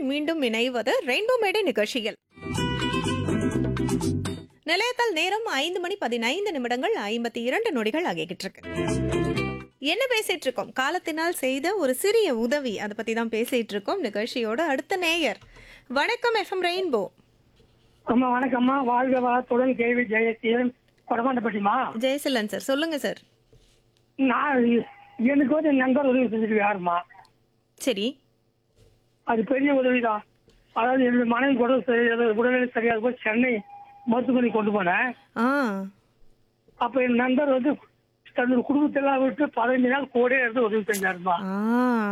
மீண்டும் இணைவது ரெயின்போ மேடை நிகழ்ச்சியில் நிலையத்தால் நேரம் ஐந்து மணி பதினைந்து நிமிடங்கள் ஐம்பத்தி இரண்டு நொடிகள் ஆகிக்கிட்டு இருக்கு என்ன பேசிட்டு இருக்கோம் காலத்தினால் செய்த ஒரு சிறிய உதவி அதை பத்தி தான் பேசிட்டு இருக்கோம் நிகழ்ச்சியோட அடுத்த நேயர் வணக்கம் எஃப்எம் ரெயின்போ அம்மா வணக்கம்மா வாழ்க வளத்துடன் கேள்வி ஜெயசீலன் கொடமாண்டப்பட்டிமா ஜெயசலன் சார் சொல்லுங்க சார் நான் எனக்கு வந்து என் நண்பர் உதவி செஞ்சுட்டு யாருமா சரி அது பெரிய உதவிதான் அதாவது என்னுடைய மனைவி உடல் சரி- உடல்நிலை சரியாக போய் சென்னை மருத்துவமனை கொண்டு போனேன் ஆ அப்ப என் நண்பர் வந்து தன்னோட குடும்பத்தெல்லாம் விட்டு பதினஞ்சு நாள் கூட இருந்து உதவி செஞ்சாருமா ஆ